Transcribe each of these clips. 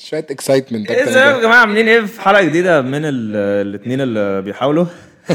شويه اكسايتمنت ازيكم يا جماعه عاملين ايه في حلقه جديده من الاثنين اللي بيحاولوا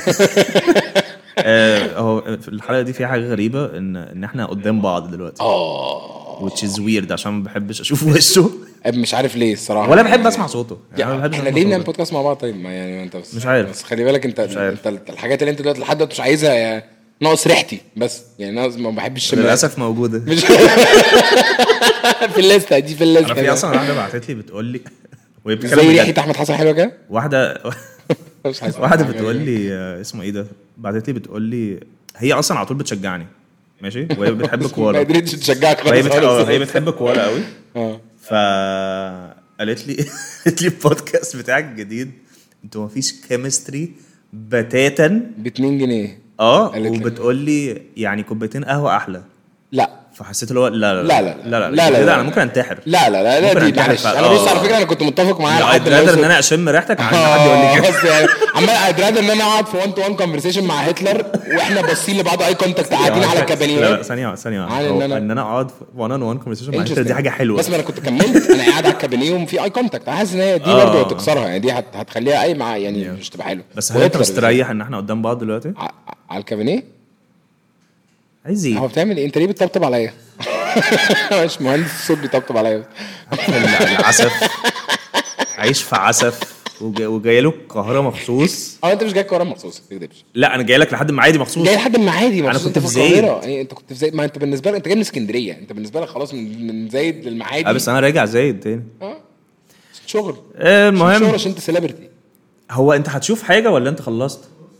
آه، هو في الحلقه دي فيها حاجه غريبه ان ان احنا قدام بعض دلوقتي اه which is weird عشان ما بحبش اشوف وشه مش عارف ليه الصراحه ولا بحب اسمع صوته يعني أنا ما بحبش احنا أسمع ليه بنعمل صوته. بودكاست مع بعض طيب ما يعني ما انت بس مش عارف. بس خلي بالك انت عارف. انت الحاجات اللي انت دلوقتي لحد دلوقتي مش عايزها يا ناقص ريحتي بس يعني ناقص ما بحبش الشم للاسف موجوده مش في الليسته دي في انا الليسته في اصلا واحده بعتت لي بتقول لي وهي بتتكلم زي بجد. ريحه احمد حسن حلوه كده واحده مش عايز واحده أسمع بتقول حاجة. لي آه، اسمه ايه ده بعتت لي بتقول لي هي اصلا على طول بتشجعني ماشي وهي بتحب ما كوالا قدرتش تشجعك وهي خالص بتحب خالص. هي بتحب كوالا قوي اه فقالت لي قالت لي البودكاست بتاعك الجديد انتوا مفيش كيمستري بتاتا ب 2 جنيه اه قالت لي. وبتقول لي يعني كوبايتين قهوه احلى لا فحسيت اللي هو لا لا لا لا لا لا لا لا كده لا. انا ممكن انتحر لا لا لا لا ممكن دي أنتحر معلش فعلا. انا بص آه. على فكره انا كنت متفق معاها I'd rather ان انا اشم ريحتك عن حد يقول لي كده بس يعني عمال I'd rather ان انا اقعد في 1 تو 1 كونفرسيشن مع هتلر واحنا باصين لبعض اي كونتاكت قاعدين على لا لا كابانيات ثانيه ثانيه عن هو إن أنا- ان انا اقعد وان اون وان كونفرسيشن مع Interesting. هتلر دي حاجه حلوه بس ما انا كنت كملت انا قاعد على الكابانيه وفي اي كونتاكت انا حاسس ان هي دي آه. برضه هتكسرها يعني دي هت- هتخليها اي مع يعني مش تبقى حلوه بس هل انت وهتلر مستريح ان احنا قدام بعض دلوقتي؟ ع- على الكابانيه عايز هو ايه؟ بتعمل ايه انت ليه بتطبطب عليا مش مهندس الصوت بيطبطب عليا العسف عايش في عسف وجا- وجاي له القاهره مخصوص اه انت مش جاي القاهره مخصوص ما تكذبش لا انا جاي لك لحد المعادي مخصوص جاي لحد المعادي أنا مخصوص كنت انت في زايد. القاهرة. يعني انت كنت في زايد ما انت بالنسبه لك انت جاي من اسكندريه انت بالنسبه لك خلاص من من زايد للمعادي اه بس انا راجع زايد تاني اه شغل آه، شغل المهم عشان انت سيلبرتي هو انت هتشوف حاجه ولا انت خلصت؟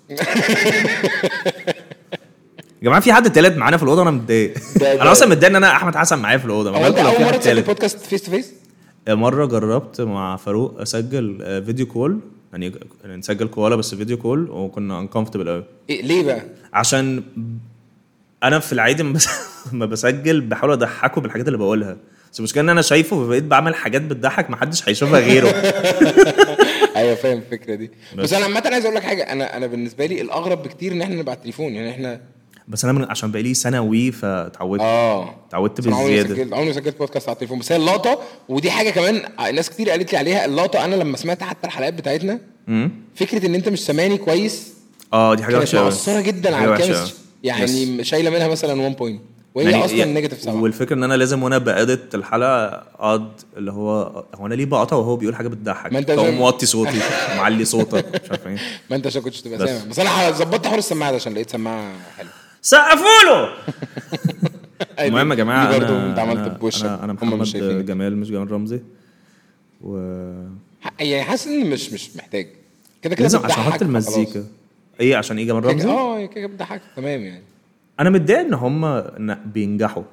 يا جماعه في حد تالت معانا في الاوضه وانا متضايق ده- ده- انا اصلا متضايق ان انا احمد حسن معايا في الاوضه ما هو انت بالكم لو اول في مره حد تسجل تالت بودكاست فيس تو فيس مره جربت مع فاروق اسجل آه، فيديو كول يعني نسجل كوالا بس فيديو كول وكنا انكمفتبل قوي إيه ليه بقى؟ عشان انا في العادي لما بس- لما بسجل بحاول اضحكه بالحاجات اللي بقولها بس المشكله ان انا شايفه فبقيت بعمل حاجات بتضحك محدش هيشوفها غيره ايوه فاهم الفكره دي بس انا عامه عايز اقول لك حاجه انا انا بالنسبه لي الاغرب بكتير ان احنا نبقى على التليفون يعني احنا بس انا من عشان بقالي ثانوي فتعودت اه اتعودت بس أنا عمري ما بالزياده سجلت عمري ما سجلت بودكاست على التليفون بس هي اللقطه ودي حاجه كمان ناس كتير قالت لي عليها اللقطه انا لما سمعت حتى الحلقات بتاعتنا امم فكره ان انت مش سامعني كويس اه دي حاجه كانت وحشه قوي مؤثره جدا حاجة على وحشة الكيمستري أوي. يس. يعني شايله منها مثلا 1 بوينت وهي يعني اصلا يعني- نيجاتيف 7 والفكره ان انا لازم وانا بأدت الحلقه اقعد اللي هو هو انا ليه بقطع وهو بيقول حاجه بتضحك ما أنت فأقوم زي- موطي صوتي معلي صوتك مش عارف ايه ما انت عشان كنتش تبقى بس. سامع بس انا ظبطت حوار السماعه ده عشان لقيت سماعه حلوه سقفوا له المهم يا دي جماعه برضه انا انت عملت انا بوشك انا, أنا هم مش محمد شايفينك. جمال مش جمال رمزي و يعني حاسس ان مش مش محتاج كده كده لازم عشان بتضحك احط المزيكا خلاص. ايه عشان ايه جمال كده- رمزي اه هي كده بتضحك تمام يعني انا متضايق ان هم بينجحوا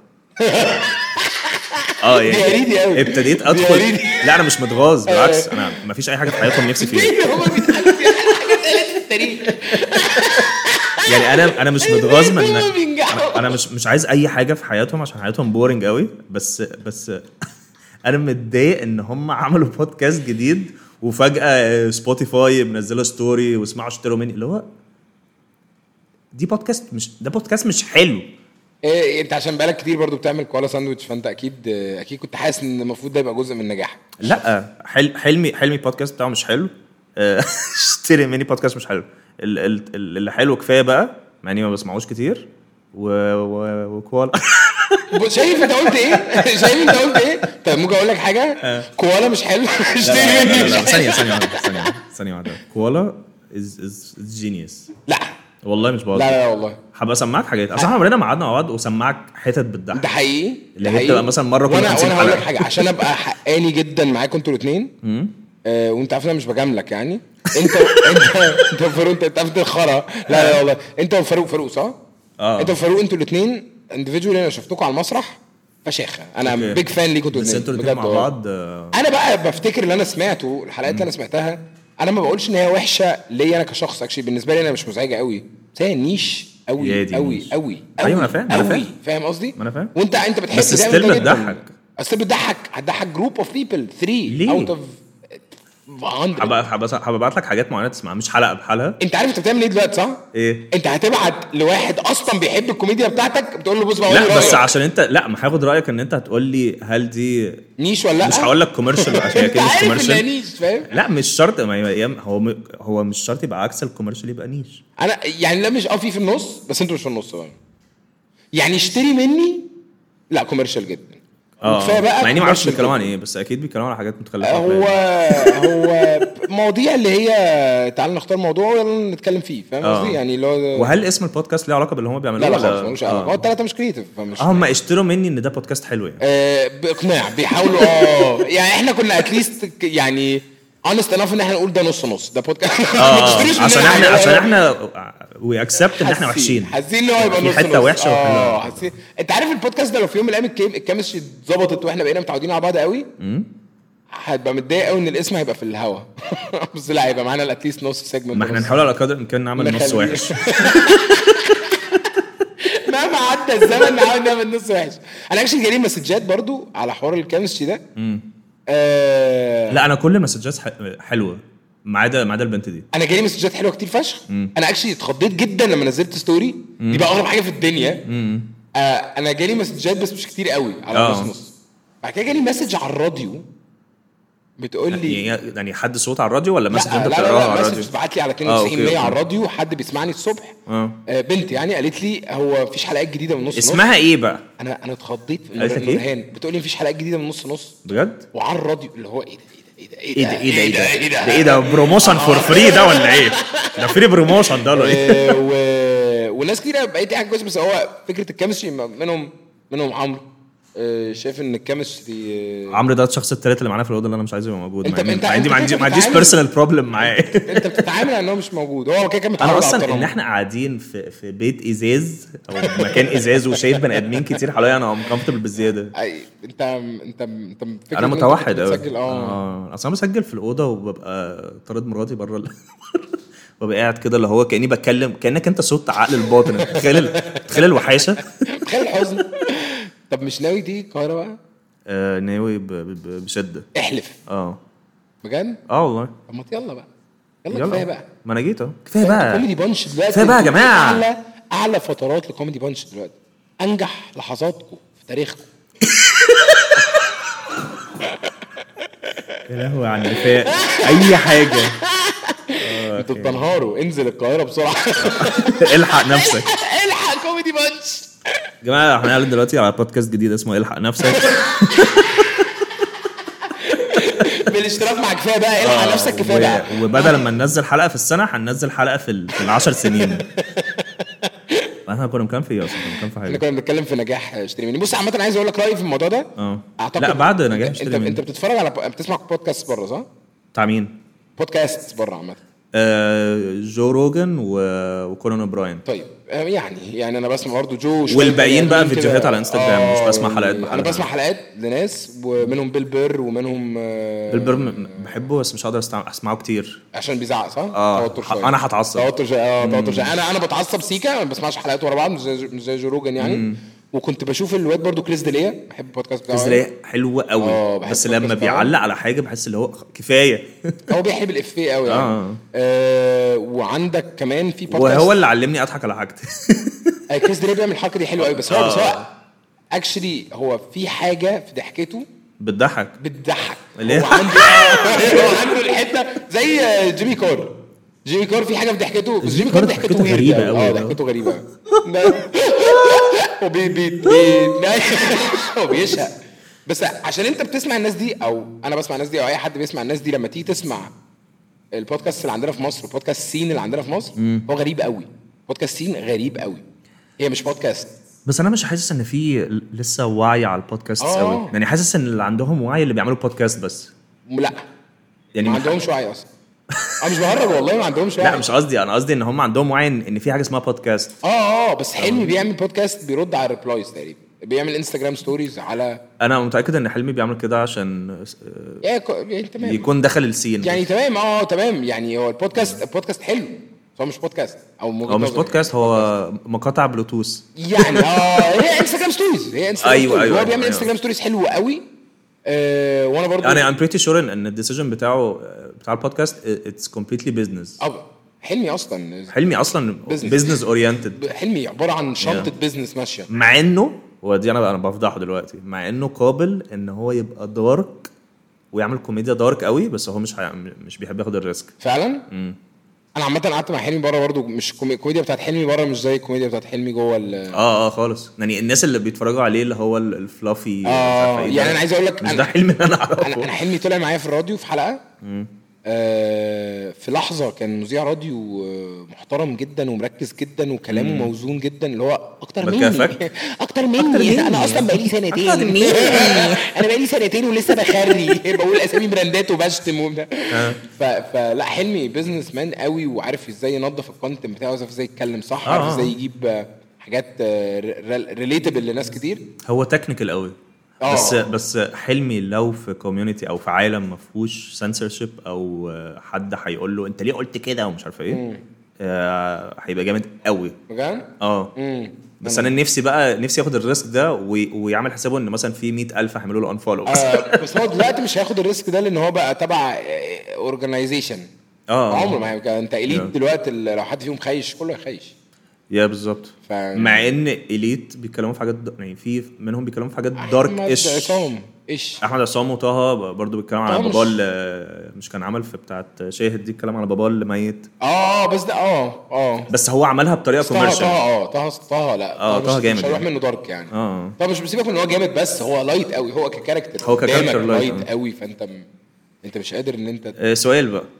اه يعني دي قريدي أوي. ابتديت دي ادخل قريدي. لا انا مش متغاظ بالعكس انا ما فيش اي حاجه في حياتهم نفسي فيها هما بيضحكوا في حاجه اتقالت في التاريخ يعني انا انا مش متغاظ من هما بينجحوا. انا, أنا مش مش عايز اي حاجه في حياتهم عشان حياتهم بورنج قوي بس بس انا متضايق ان هم عملوا بودكاست جديد وفجاه سبوتيفاي منزله ستوري واسمعوا اشتروا مني اللي هو دي بودكاست مش ده بودكاست مش حلو إيه انت عشان بقالك كتير برضو بتعمل كوالا ساندوتش فانت اكيد اكيد كنت حاسس ان المفروض ده يبقى جزء من نجاحك لا حل حلمي حلمي بودكاست بتاعه مش حلو آه، اشتري مني بودكاست مش حلو ال- ال- ال- اللي حلو كفايه بقى مع اني ما بسمعوش كتير و... و... وكوالا بص، شايف انت قلت ايه؟ شايف انت قلت ايه؟ طيب ممكن اقول لك حاجه؟ كوالا مش حلو اشتري مني مش لا، حلو. ثانيه ثانيه واحده ثانيه واحده ثانيه واحده كوالا از از جينيوس لا والله مش لا بهزر لا والله هبقى اسمعك حاجات اصل احنا عمرنا ما قعدنا مع بعض وسمعك حتت بتضحك ده حقيقي اللي ده هي حقيقي. بتبقى مثلا مرة كل وانا 50 وانا هقول لك حلقة. حاجه عشان ابقى حقاني جدا معاكم انتوا الاثنين آه وانت عارف إن انا مش بجاملك يعني انت انت انت وفاروق انت انت عارف إنت الخرا لا لا والله انت وفاروق فاروق صح؟ اه. انت وفاروق انتوا الاثنين اندفيدولي انا شفتكم على المسرح فشاخه انا أوكي. بيج فان ليكم انتوا بس الاثنين انتوا الاثنين مع بعض آه، انا بقى بفتكر اللي انا سمعته الحلقات اللي انا سمعتها انا ما بقولش ان هي وحشه ليا انا كشخص اكشلي بالنسبه لي انا مش مزعجه قوي بس هي نيش يا قوي دي قوي نيش. قوي أيوة، أنا فاهم، أنا قوي فاهم. فاهم قصدي؟ ما أنا فاهم. وانت انت بتحب بس تعمل still ده جداً. بتضحك. بس بتضحك هتضحك جروب اوف بيبل 3 ليه؟ اوت اوف 100 هبقى هبقى هبعت لك حاجات معينه تسمعها مش حلقه بحالها انت عارف انت بتعمل ايه دلوقتي صح؟ ايه انت هتبعت لواحد اصلا بيحب الكوميديا بتاعتك بتقول له بص بقى قول لي لا بس رأيك. عشان انت لا ما هاخد رايك ان انت هتقول لي هل دي نيش ولا لا مش هقول لك كوميرشال عشان هي انت كده مش عارف انها كوميرشال نيش فاهم؟ لا مش شرط ما هي هو م- هو مش شرط يبقى عكس الكوميرشال يبقى نيش انا يعني لا مش اه في في النص بس انتوا مش في النص بقى يعني اشتري مني لا كوميرشال جدا وكفايه بقى مع اني ما اعرفش commercial بيتكلموا عن جداً. ايه بس اكيد بيتكلموا عن حاجات متخلفه هو هو مواضيع اللي هي تعال نختار موضوع ويلا نتكلم فيه فاهم آه. قصدي يعني اللي هو وهل اسم البودكاست ليه علاقه باللي هم بيعملوه لا لا ولا- خالص ملوش علاقه هو اه الثلاثه مش كريتيف فمش آه، هم اشتروا مني ان ده بودكاست حلو يعني آه باقناع بيحاولوا اه يعني احنا كنا اتليست يعني honest enough ان احنا نقول ده نص نص ده بودكاست ما اه تشتريش عشان مننا احنا حاجة. عشان احنا وي اكسبت ان احنا حاسين- وحشين حاسين ان هو هيبقى في نص حتة نص. وحشة وحلوة. اه حاسين انت عارف البودكاست ده لو في يوم من الايام الكيم- الكيمستري اتظبطت واحنا بقينا متعودين على بعض قوي هتبقى متضايق قوي ان الاسم هيبقى في الهوا بس لا هيبقى معانا اتليست نص سيجمنت ما احنا نحاول على قدر الامكان نعمل نص نخليه. وحش مهما عدى الزمن نحاول نعمل نص وحش انا اكشلي جالي مسجات برضو على حوار الكيمستري ده آه لا انا كل المسجات ح- حلوه ما عدا ما عدا البنت دي انا جالي مسجات حلوه كتير فشخ انا اكشلي اتخضيت جدا لما نزلت ستوري دي بقى اغرب حاجه في الدنيا آه انا جالي مسجات بس مش كتير قوي على آه. نص نص بعد كده جالي مسج على الراديو بتقول لي يعني يعني حد صوت على الراديو ولا لا مسج لا انت لا, بتقراها لا على مسج الراديو بتبعت لي على آه، 92 أوكي، 100 على أوكي. الراديو حد بيسمعني الصبح اه آه بنت يعني قالت لي هو مفيش حلقات جديده من نص نص اسمها ايه بقى انا انا اتخضيت قالت لك إيه؟ نورهان بتقول لي مفيش حلقات جديده من نص نص بجد وعلى الراديو اللي هو ايه ده ايه ده ايه ده ايه ده ايه ده ايه ده ايه ده بروموشن فور فري ده ولا ايه ده فري بروموشن ده ولا ايه آه، و... وناس كتير بقيت حاجه كويسه بس هو فكره الكيمستري منهم منهم عمرو آه، شايف ان الكيمستري آه، عمرو ده الشخص الثالث اللي معانا في الاوضه اللي انا مش عايزه يبقى موجود أنت- مع إن- أنت- ما عندي أنت ما عندي كده ما عنديش بتتعامل- بيرسونال بروبلم معاه انت بتتعامل على ان هو مش موجود هو كده كان متعود انا على اصلا ان التنمر. احنا قاعدين في في بيت ازاز او مكان ازاز وشايف بني ادمين كتير حواليا انا انكمفتبل بالزياده أي انت انت انت فكرة انا إن أنت متوحد قوي بتسجل اه اه اصل انا بسجل في الاوضه وببقى طارد مراتي بره ال... ببقى قاعد كده اللي هو كاني بتكلم كانك انت صوت عقل الباطن تخيل ال- تخيل الوحاشه تخيل الحزن طب مش ناوي تيجي القاهره بقى آه ناوي ب... ب... بشده احلف اه بجد اه والله طب ما يلا بقى يلا كفايه بقى ما انا جيت اهو كفايه بقى كوميدي بانش دلوقتي كفايه بقى يا انتوا جماعة. اعلى اعلى فترات لكوميدي بانش دلوقتي انجح لحظاتكم في تاريخكم يا لهوي على النفاق اي حاجه انتوا بتنهاروا انزل القاهره بسرعه الحق نفسك الحق كوميدي بانش يا جماعه احنا قاعدين دلوقتي على بودكاست جديد اسمه الحق نفسك بالاشتراك مع كفايه بقى الحق نفسك كفايه بقى و- وبدل ما ننزل حلقه في السنه هننزل حلقه في ال... في العشر سنين احنا كنا مكان في ايه اصلا كنا مكان في احنا حاجه كنا بنتكلم في نجاح اشتري مني بص عامه عايز اقول لك رايي في الموضوع ده اه اعتقد لا بعد نجاح انت اشتري انت, مني انت بتتفرج على بتسمع بودكاست بره صح؟ بتاع مين؟ بودكاست بره عامه آه جو روجن و... وكونان اوبراين طيب آه، يعني يعني انا بسمع برضه جو شوية والباقيين بني بقى آدمين فيديوهات كده. على انستجرام، مش بسمع حلقات انا بحلقات. بسمع حلقات لناس ومنهم بيل بير ومنهم آه، بالبر م- بحبه بس مش هقدر أستع- اسمعه كتير عشان بيزعق صح؟ آه، توتر ح- شويه أنا هتعصب. توتر شويه اه توتر شويه انا انا بتعصب سيكا ما بسمعش حلقات ورا بعض مش زي مش زي جو روجن يعني وكنت بشوف الواد برضو كريس ديليا بحب البودكاست بتاعه بس أوي. ده حلو آه، قوي بحب بس البودكاست لما بتاعه. بيعلق على حاجه بحس اللي هو كفايه هو بيحب الافيه قوي يعني. آه. آه وعندك كمان في بودكاست وهو اللي علمني اضحك على حاجتي آه، كريس ديليا بيعمل الحركه دي حلوه قوي بس هو بس هو آه. اكشلي هو في حاجه في ضحكته بتضحك بتضحك اللي هو هي- عنده آه، هو عنده الحته زي آه، جيمي كار جيمي كار في حاجه في ضحكته بس جيمي كار كار ضحكته ضحكته weird غريبة أوي. أوي. اه ضحكته غريبه أوي. هو بي بي بي هو بيشهق بس عشان انت بتسمع الناس دي او انا بسمع الناس دي او اي حد بيسمع الناس دي لما تيجي تسمع البودكاست اللي عندنا في مصر البودكاست سين اللي عندنا في مصر هو غريب قوي بودكاست سين غريب قوي هي مش بودكاست بس انا مش حاسس ان في لسه وعي على البودكاست آه. قوي يعني حاسس ان اللي عندهم وعي اللي بيعملوا بودكاست بس لا يعني ما ما- عندهمش وعي اصلا انا مش بهرج والله ما عندهمش وعي لا مش قصدي انا قصدي ان هم عندهم وعي ان إن في حاجه اسمها بودكاست اه اه بس حلمي بيعمل بودكاست بيرد على الريبلايز تقريبا بيعمل انستجرام ستوريز على انا متاكد ان حلمي بيعمل كده عشان آه، يعني, كو- يعني تمام يكون دخل السين يعني تمام اه تمام يعني هو البودكاست البودكاست حلو بس هو مش بودكاست او من وجهة هو مش نظري. بودكاست هو مقاطع بلوتوث يعني اه هي انستجرام ستوريز هي انستجرام أيوة، ستوريز. أيوة، هو بيعمل أيوة. انستجرام ستوريز حلوه قوي آه وانا برضو يعني I'm pretty sure ان ان الديسيجن بتاعه بتاع البودكاست اتس كومبليتلي بزنس أو حلمي اصلا حلمي اصلا Business. بزنس اورينتد حلمي عباره عن شنطه بزنس ماشيه مع انه ودي انا انا بفضحه دلوقتي مع انه قابل ان هو يبقى دارك ويعمل كوميديا دارك قوي بس هو مش هي... مش بيحب ياخد الريسك فعلا انا عامه قعدت مع حلمي بره برضو مش كومي- الكوميديا بتاعت حلمي بره مش زي الكوميديا بتاعت حلمي جوه ال اه اه خالص يعني الناس اللي بيتفرجوا عليه اللي هو ال- الفلافي اه يعني انا عايز اقول لك مش انا ده حلم اللي انا انا انا اعرفه حلمي طلع معايا في الراديو في حلقه آه في لحظه كان مذيع راديو آه، محترم جدا ومركز جدا وكلامه موزون جدا اللي هو اكتر بعد مني كده فك. اكتر مني, مني. انا اصلا بقالي سنتين أكتر مني. انا بقالي سنتين ولسه بخري بقول اسامي براندات وبشتم وبتاع ف... فلا حلمي بزنس مان قوي وعارف ازاي ينظف الكونتنت بتاعه عارف ازاي يتكلم صح آه، عارف آه. ازاي يجيب آه، حاجات ريليتبل لناس كتير هو تكنيكال قوي آه. بس بس حلمي لو في كوميونتي او في عالم ما فيهوش سنسورشيب او آه، حد هيقول له انت ليه قلت كده ومش عارف ايه آه، هيبقى جامد قوي بجد؟ اه امم بس انا نفسي بقى نفسي ياخد الريسك ده وي- ويعمل حسابه ان مثلا في 100000 هيعملوا له انفولو آه بس هو دلوقتي مش هياخد الريسك ده لان هو بقى تبع اورجنايزيشن اه عمره ما هيبقى انت اليت Yeah. دلوقتي ال- لو حد فيهم خايش كله هيخيش يا بالظبط ف- مع ان اليت بيتكلموا في حاجات يعني في منهم بيتكلموا في حاجات دارك أحمد ايش عصام ايش احمد عصام وطه برضه بيتكلموا على طه مش- باباه اللي مش كان عمل في بتاعت شاهد دي الكلام على باباه اللي ميت اه بس ده اه اه بس هو عملها بطريقه طه طه كوميرشال اه طه طه لا آه، مش- طه جامد مش هيروح يعني. منه دارك يعني اه طه مش بيسيبك من ان هو جامد بس هو لايت قوي هو ككاركتر هو ككاركتر قدامك لايت، لايت آه. قوي فانت م... انت مش قادر ان انت آه، سؤال بقى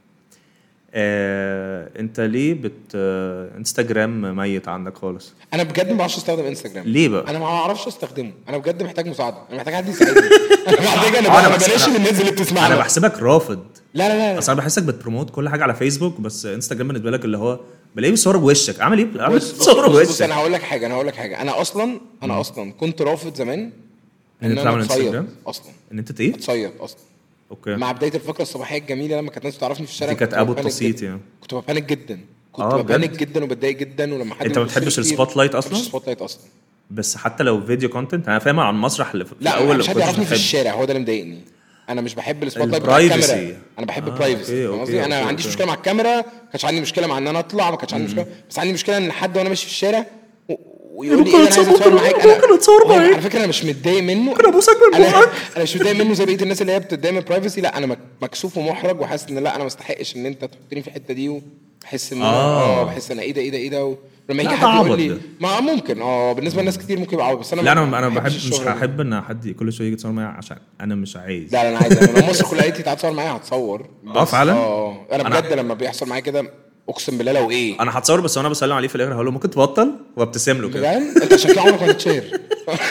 آه، انت ليه بت آه، انستجرام ميت عندك خالص انا بجد ما بعرفش استخدم انستجرام ليه بقى؟ انا ما بعرفش استخدمه انا بجد محتاج مساعده انا محتاج حد يساعدني انا محتاج انا أنا ما بحس- بلاش أنا- من الناس اللي بتسمعنا انا بحسبك رافض لا لا لا اصل انا بحسك بتبروموت كل حاجه على فيسبوك بس انستجرام بالنسبه لك اللي هو بلاقيه بيصور بوشك عامل ايه عامل بص بص, صور بص, بص بوشك انا هقول لك حاجه انا هقول لك حاجه انا اصلا انا اصلا كنت رافض زمان إن ان تعمل انا اتصيد انستجرام؟ اصلا ان انت ايه اتصيد اصلا اوكي مع بدايه الفقره الصباحيه الجميله لما كانت الناس تعرفني في الشارع دي كانت كنت ابو ببانك التصيت جدا. يعني كنت ببانك جدا كنت آه، ببانك بجد؟ جدا وبتضايق جدا ولما حد أنت ما بيبص لي بتحبش كتير- السبوت لايت ما أصلاً؟ بحبش السبوت لايت اصلا بس حتى لو فيديو كونتنت انا فاهم على المسرح اللي في لا الاول مش حد كنتش يعرفني في بحب. الشارع هو ده اللي مضايقني انا مش بحب السبوت لايت بتاع الكاميرا البرايفسي. انا بحب آه، البرايفسي أوكي، فاهم أوكي، قصدي انا أوكي، ما عنديش أوكي. مشكله مع الكاميرا ما كانش عندي مشكله مع ان انا اطلع ما كانش عندي مشكله بس عندي مشكله ان حد وانا ماشي في الشارع و- ويقول لي ممكن ايه انا عايز أتصور- اتصور معاك ممكن أتصور هو معاك. على فكره انا مش متضايق منه ممكن أبوسك من انا بقك. انا مش متضايق منه زي بقيه الناس اللي هي بتتضايق من البرايفسي لا انا مك- مكسوف ومحرج وحاسس ان لا انا ما استحقش ان انت تحطني في الحته دي وبحس ان أنا- آه. اه بحس ان ايه ده ايه ده ايه ده لما يجي لا، حد ده يقول عبط لي ده. ما ممكن اه بالنسبه لناس كتير ممكن يبقى عبط بس انا لا ما- انا انا ما بحب بحبش مش الشغل ده. هحب ان حد كل شويه يجي يتصور معايا عشان انا مش عايز لا لا انا عايز أنا لو مصر كلها قالت لي تعالى تصور معايا هتصور آه، بس- فعلا؟ اه انا أنا- بجد لما بيحصل معايا كده اقسم بالله لو ايه انا هتصور بس وانا بسلم عليه في الاخر هقول له ممكن تبطل وابتسم له كده بجد انت عشان كده عمرك ما هتتشهر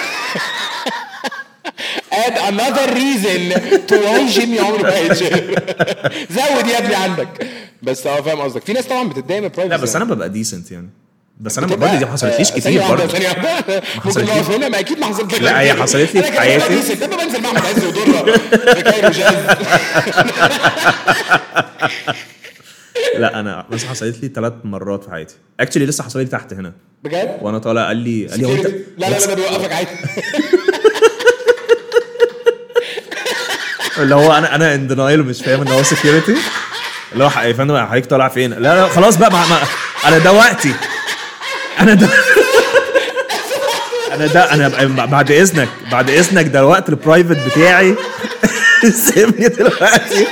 add another reason to why جيمي عمره ما هيتشهر زود يا ابني عندك بس اه فاهم قصدك في ناس طبعا بتتضايق من البرايفسي لا بس انا ببقى ديسنت يعني بس انا بتبقى- برضه دي ما حصلتليش آه، كتير ثانية واحدة، برضه ثانية واحدة ممكن حصلتليش. نقف هنا ما اكيد ما حصلتليش لا، هي حصلت لي أنا في كده حياتي. ببقى decent. لما بنزل مع احمد عز ودره في كايرو جاز لا انا بس حصلت لي ثلاث مرات في حياتي اكشلي لسه حصلت لي تحت هنا بجد وانا طالع قال لي قال لي هو انت لا لا لا ده بيوقفك عادي اللي هو انا انا ان دينايل ومش فاهم ان هو سكيورتي اللي هو يا فندم حضرتك طالع فين؟ لا لا خلاص بقى ما ما انا ده وقتي انا ده انا ده انا بعد اذنك بعد اذنك ده الوقت البرايفت بتاعي سيبني دلوقتي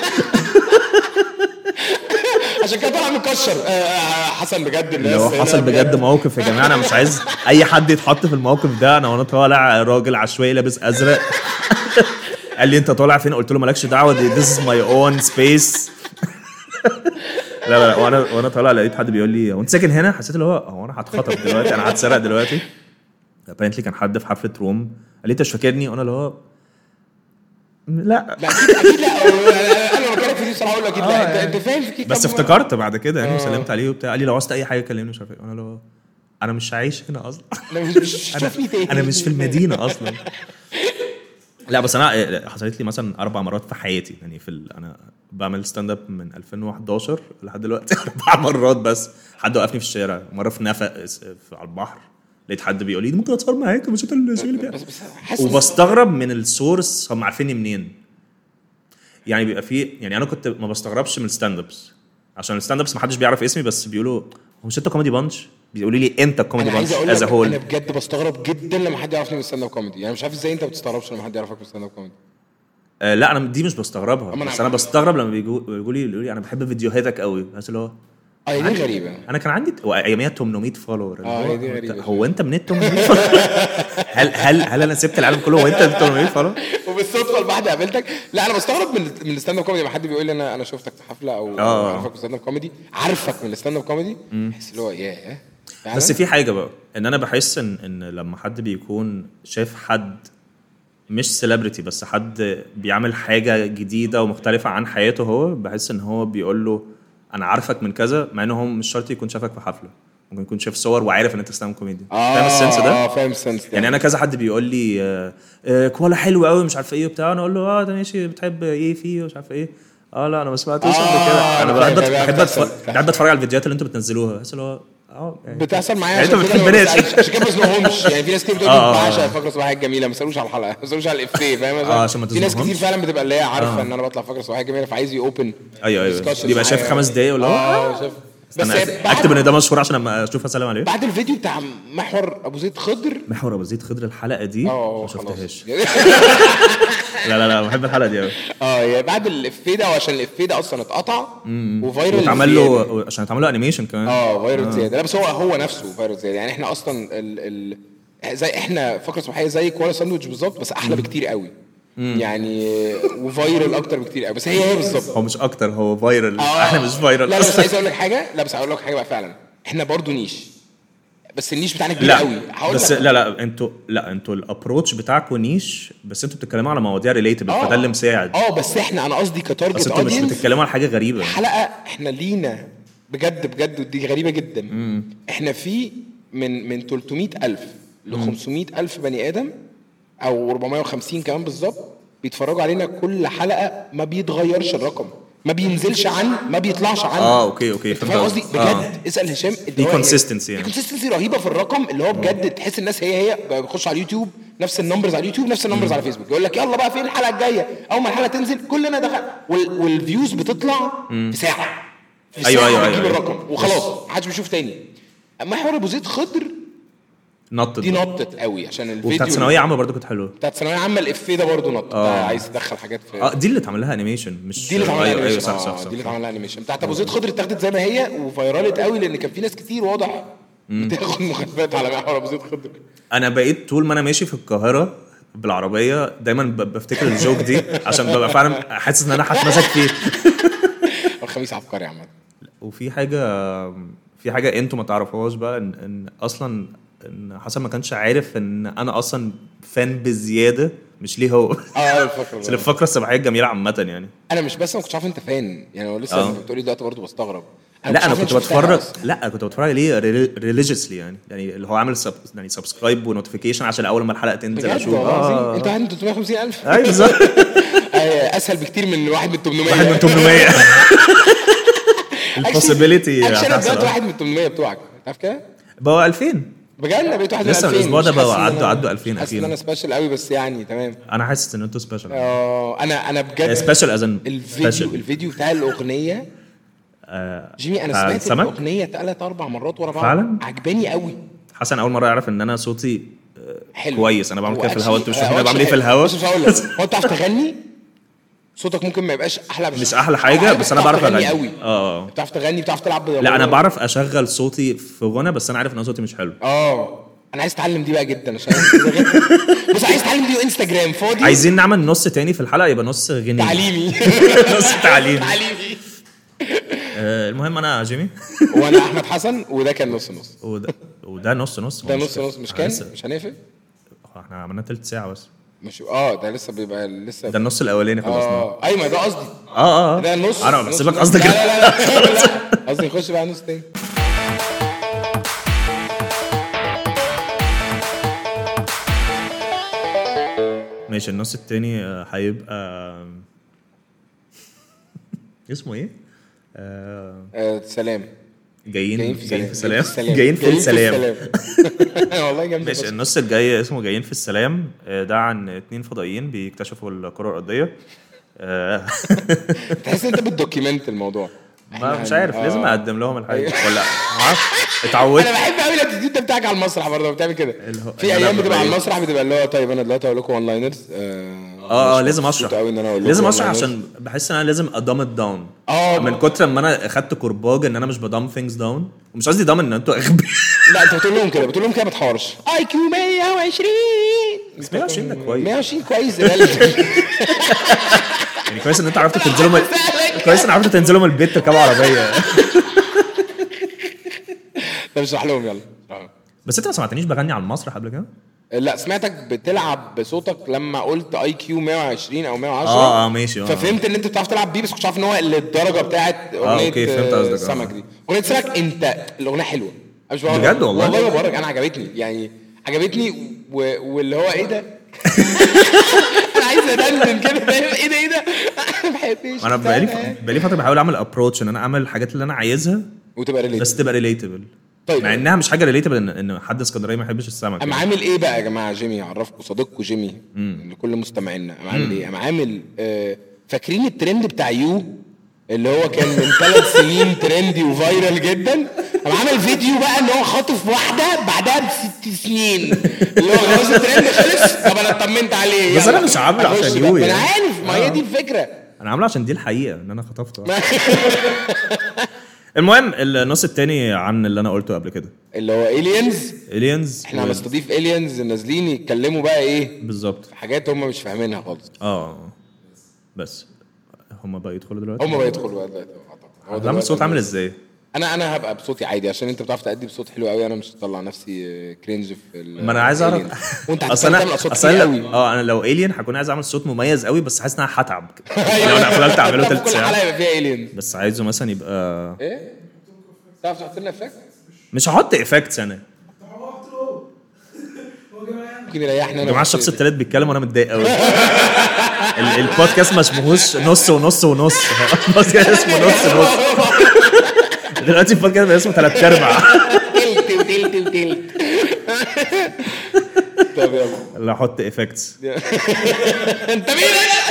عشان كده طالع مكشر آه، آه، حسن بجد الناس لو هنا حصل بجد موقف يا جماعه انا مش عايز اي حد يتحط في الموقف ده انا وانا طالع راجل عشوائي لابس ازرق قال لي انت طالع فين قلت له مالكش دعوه دي this is my own space لا لا لا وانا وانا طالع لقيت حد بيقول لي هو انت ساكن هنا حسيت اللي هو هو انا هتخطف دلوقتي انا هتسرق دلوقتي apparently كان حد في حفله روم قال لي انت مش فاكرني وانا اللي هو لا لا اكيد اكيد لا آه، انا لو مكانك في دي بصراحه اقول له اكيد لا انت انت فاهم في كده بس كام مرة؟ افتكرت بعد كده يعني آه. وسلمت عليه وبتاع قال لي لو عاوزت اي حاجه كلمني مش عارف ايه وانا اللي هو انا مش عايش هنا اصلا انا مش مش شوفني تاني انا انا مش في المدينه اصلا لا بس انا حصلت لي مثلا اربع مرات في حياتي يعني في ال... انا بعمل ستاند اب من 2011 لحد دلوقتي اربع مرات بس حد وقفني في الشارع مره في نفق في على البحر لقيت حد بيقول لي ممكن اتصور معاك مش انت اللي شايل بس بس حاسس وبستغرب من السورس هم عارفيني منين يعني بيبقى في يعني انا كنت ما بستغربش من الستاند ابس عشان الستاند ابس ما حدش بيعرف اسمي بس بيقولوا هو مش انت كوميدي بانش بيقولوا لي انت كوميدي انا بانش عايز اقول از لك هول انا بجد بستغرب جدا لما حد يعرفني من الستاند اب كوميدي يعني مش عارف ازاي انت ما بتستغربش لما حد يعرفك من الستاند اب كوميدي آه لا انا دي مش بستغربها أما أنا بس انا عارف. بستغرب لما بيجوا بيقولوا لي يقولوا لي انا بحب فيديوهاتك قوي بس اللي هو اه هي دي غريبه انا كان عندي اياميها 800 فولور اللي آه، هو هي دي غريبة هو انت منين 800 فولور هل هل هل انا سبت العالم كله وانت 800 فولور وبالصدفه الواحده قابلتك لا انا بستغرب من من الستاند اب كوميدي لما حد بيقول لي انا انا شفتك في حفله او آه. عارفك في الستاند اب كوميدي عارفك من الستاند اب كوميدي بحس اللي هو ياه فعلاً؟ بس في حاجه بقى ان انا بحس ان ان لما حد بيكون شايف حد مش سيلبرتي بس حد بيعمل حاجه جديده ومختلفه عن حياته هو بحس ان هو بيقول له انا عارفك من كذا مع انه هو مش شرط يكون شافك في حفله ممكن يكون شاف صور وعارف ان انت ستاند كوميدي اه فاهم السنس ده اه فاهم السنس ده يعني انا كذا حد بيقول لي آه، آه، كوالا حلو قوي مش عارف ايه وبتاع انا اقول له اه ده ماشي بتحب ايه فيه ومش عارف ايه اه لا انا ما سمعتوش قبل آه، كده انا أنا بحب فاهم، بحب بتحصل، أتفرج- بتحصل. بحب اتفرج على الفيديوهات اللي انتوا بتنزلوها بس اللي هو اه يعني بتحصل معايا يعني انت ما عشان كده بتحبناش. بس- عشان كده ما بسمعهمش يعني في ناس كتير بتقول لي آه، آه، بعشق آه. الفقره الصباحيه الجميله ما تسالوش على الحلقه ما تسالوش على الافيه فاهم آه، عشان ما في ناس تظلمهمش. كتير فعلا بتبقى اللي هي عارفه آه. ان انا بطلع فقره صباحيه جميله فعايز يوبن ايوه ايوه بيبقى شايف خمس دقايق ولا هو اه شايف بس استنى بعد- اكتب ان ده مشهور عشان لما اشوف اسلم عليه بعد الفيديو بتاع محور ابو زيد خضر محور ابو زيد خضر الحلقه دي اه ما خلاص. شفتهاش لا لا لا بحب الحلقه دي قوي اه يعني بعد الافيه ده وعشان الافيه ده اصلا اتقطع وفايرال واتعمل زيادة. له عشان اتعمل له انيميشن كمان اه فايرال زياده لا بس هو هو نفسه فايرال زياده يعني احنا اصلا ال ال زي احنا فقره صباحيه زي كوالا ساندوتش بالظبط بس احلى بكتير قوي يعني وفايرال اكتر بكتير قوي بس هي هي بالظبط هو مش اكتر هو فايرال آه. احنا مش فايرال لا لا بس عايز اقول لك حاجه لا بس هقول لك حاجه بقى فعلا احنا برضو نيش بس النيش بتاعنا كبير لا قوي هقول بس لك لا لا انتوا لا انتوا الابروتش بتاعكم نيش بس انتوا بتتكلموا على مواضيع ريليتبل آه. فده اللي مساعد اه بس احنا انا قصدي بس كتارجت انتوا مش اودينس بتتكلموا على حاجه غريبه حلقه احنا لينا بجد بجد ودي غريبه جدا احنا في من من 300 الف ل 500 الف بني ادم او 450 كمان بالظبط بيتفرجوا علينا كل حلقه ما بيتغيرش الرقم ما بينزلش عن ما بيطلعش عن اه اوكي اوكي انت فهمت فاهم قصدي قصدك. بجد آه. اسال هشام اللي في هو consistency يعني. في consistency رهيبه في الرقم اللي هو بجد تحس الناس هي هي بقى بيخش على اليوتيوب نفس النمبرز على اليوتيوب نفس النمبرز على فيسبوك يقول لك يلا بقى فين الحلقه الجايه اول ما الحلقه تنزل كلنا دخل وال والفيوز بتطلع في ساعه في أيوة، ساعة أيوة، بتجيب أيوة. الرقم وخلاص محدش بيشوف تاني اما حوار ابو زيد خضر نطت دي نطت قوي عشان الفيديو وبتاعت ثانويه عامه برضه كانت حلوه بتاعت ثانويه عامه الافيه ده برضه نط آه. ده عايز تدخل حاجات في اه دي اللي اتعمل لها انيميشن مش دي اللي اتعمل لها ايوه ايوه انيميشن صح صح آه، صح دي اللي اتعمل لها انيميشن بتاعت ابو زيد خضر اتاخدت زي ما هي وفيرالت قوي لان كان في ناس كتير واضح بتاخد مخالفات على محور ابو زيد خضر انا بقيت طول ما انا ماشي في القاهره بالعربيه دايما ب- بفتكر الجوك دي عشان ببقى فعلا حاسس ان انا هتمسك فيه الخميس عبقري عامه وفي حاجه في حاجه انتوا ما تعرفوهاش بقى ان, إن اصلا ان حسن ما كانش عارف ان انا اصلا فان بزياده مش ليه هو اه الفقره بس الفقره السباحيه الجميله عامه يعني انا مش بس ما كنتش عارف انت فان يعني هو لسه آه. لما بتقولي دلوقتي برضه بستغرب لا انا عارف كنت إنت شفتها بتفرج أصلاً. لا كنت بتفرج عليه ريليجيسلي يعني يعني اللي هو عامل سب يعني سبسكرايب ونوتيفيكيشن عشان اول ما الحلقه تنزل بجد اشوف والله العظيم اه انت واحد من 350000 ايوه بالظبط آه، اسهل بكتير من واحد من 800 واحد من 800 البوسيبيليتي اكشن انا هتحصل بقيت آه. واحد من 800 بتوعك عارف كده؟ بقى 2000 بجد انا بقيت واحد من لسه 2000 الأسبوع ده مش بقى حاسس إن عدوا- أنا- عدوا 2000 حاسس ان أكيد. انا سبيشال قوي بس يعني تمام انا حاسس ان انتوا سبيشال اه انا انا بجد سبيشال از ان الفيديو الفيديو بتاع الاغنيه جيمي انا سمعت سمك الاغنيه ثلاث اربع مرات ورا بعض فعلا؟ عجباني قوي حسن اول مره يعرف ان انا صوتي آه، حلو كويس انا بعمل هو كده في الهوا actually- انتوا مش هو فاهمين انا بعمل ايه في actually الهوا بص مش هقول لك هو انت بتعرف تغني صوتك ممكن ما يبقاش احلى مش احلى حاجه عارف بس انا بتعرف بعرف تغني اغني قوي اه بتعرف تغني بتعرف تلعب لا انا بعرف اشغل صوتي في غنى بس انا عارف ان أنا صوتي مش حلو اه انا عايز اتعلم دي بقى جدا عشان بص عايز اتعلم دي وانستجرام فاضي عايزين نعمل نص تاني في الحلقه يبقى نص غني تعليمي نص تعليم تعليمي آه، المهم انا جيمي وانا احمد حسن وده كان نص نص وده وده نص نص ده هو نص نص مش أنا كان لسه- مش هنقفل هو احنا عملنا تلت ساعه بس مش اه ده لسه بيبقى لسه ده النص الاولاني خلصنا اه ايوه ما ده قصدي اه اه ده نص انا نص- بحسبك نص. قصدك لا كده. لا لا لا لا. قصدي نخش بقى نص تاني ماشي النص التاني آه، هيبقى اسمه ايه؟ آه، آه سلام جايين جايين في جايين في سلام السلام جايين في السلام السلام والله جامد ماشي النص الجاي اسمه جايين في السلام آه، ده عن اتنين فضائيين بيكتشفوا الكرة الأرضية آه، تحس انت بتدوكيمنت الموضوع ما إحنا- مش عارف لازم آه. اقدم لهم الحاجة أيوة. ولا ما اعرفش اتعودت انا بحب قوي الاتيتيود ده بتاعك على المسرح برضه بتعمل كده اللي هو- في اللي ايام أنا بتبقى على ببقى- المسرح بتبقى اللي هو طيب انا دلوقتي هقول لكم وان لاينرز اه اه لازم اشرح قوي ان انا اقول لكم لازم one اشرح liners. عشان بحس ان انا لازم ادام داون اه من كتر ما انا اخدت كرباج ان انا مش بدام ثينجز داون ومش قصدي دام ان انتوا اغبياء لا انت بتقول لهم كده بتقول لهم كده ما تحورش اي كيو 120 بس 120 ده كويس 120 كويس relative. يعني كويس ان انت عرفت تنزلوا من... كويس ان عرفت تنزلوا من البيت تركبوا عربيه طب اشرح لهم يلا اشرح لهم. بس انت ما سمعتنيش بغني على المسرح قبل كده؟ لا سمعتك بتلعب بصوتك لما قلت اي كيو 120 او 110 اه اه ماشي اه ففهمت ان انت بتعرف تلعب بيه بس كنتش عارف ان هو للدرجه بتاعت اغنيه أوكي، فهمت آه، قصدك، آه. السمك دي اغنيه سمك انت الاغنيه حلوه أنا مش بهرج. بجد والله؟ والله ما بهرج انا عجبتني يعني عجبتني و... واللي هو ايه ده انا عايز ادندن كده فاهم ايه ده ايه ده ما بحبش انا بقالي ف... بقالي فتره بحاول اعمل ابروتش ان انا اعمل الحاجات اللي انا عايزها وتبقى ريليت بس تبقى ريليتبل طيب. مع انها مش حاجه ريليتبل ان ان حد اسكندريه ما يحبش السمك اما يعني. عامل ايه بقى يا جماعه جيمي اعرفكم صديقكم جيمي لكل مستمعينا اما عامل ايه اما عامل آه، فاكرين الترند بتاع يو اللي هو كان من ثلاث سنين ترندي وفايرال جدا اما عامل فيديو بقى ان هو خاطف واحده بعدها بست سنين اللي هو خلاص الترند خلص طب انا اطمنت عليه بس يلا. أنا مش عامله أخش عشان بقى. يو ما انا يعني. عارف ما هي دي الفكره انا عامله عشان دي الحقيقه ان انا خطفت واحد. المهم النص التاني عن اللي انا قلته قبل كده اللي هو الينز الينز احنا هنستضيف الينز نازلين يتكلموا بقى ايه بالظبط في حاجات هم مش فاهمينها خالص اه بس هم بقى يدخلوا دلوقتي هم بقى يدخلوا بقى دلوقتي أعتقد. هو هعمل دلوقتي صوت عامل ازاي انا انا هبقى بصوتي عادي عشان انت بتعرف تأدي بصوت حلو قوي انا مش هطلع نفسي كرنج في ال- ما انا عايز اعرف Alien. وانت اصل هتعمل انا اصوات اصل كتير انا قوي لو- اه انا لو الين هكون عايز اعمل صوت مميز قوي بس حاسس ان انا هتعب لو انا فضلت اعمله في تلت كل حلقه ساعه يبقى فيها الين بس عايزه مثلا يبقى ايه تعرف تحط لنا افكت مش هحط افكتس انا ممكن يريحنا يا جماعه الشخص التالت بيتكلم وانا متضايق قوي ال- البودكاست ما اسمهوش نص ونص ونص البودكاست اسمه نص ونص دلوقتي البودكاست بقى اسمه ثلاث ارباع تلت وتلت وتلت طب يلا اللي احط افكتس انت مين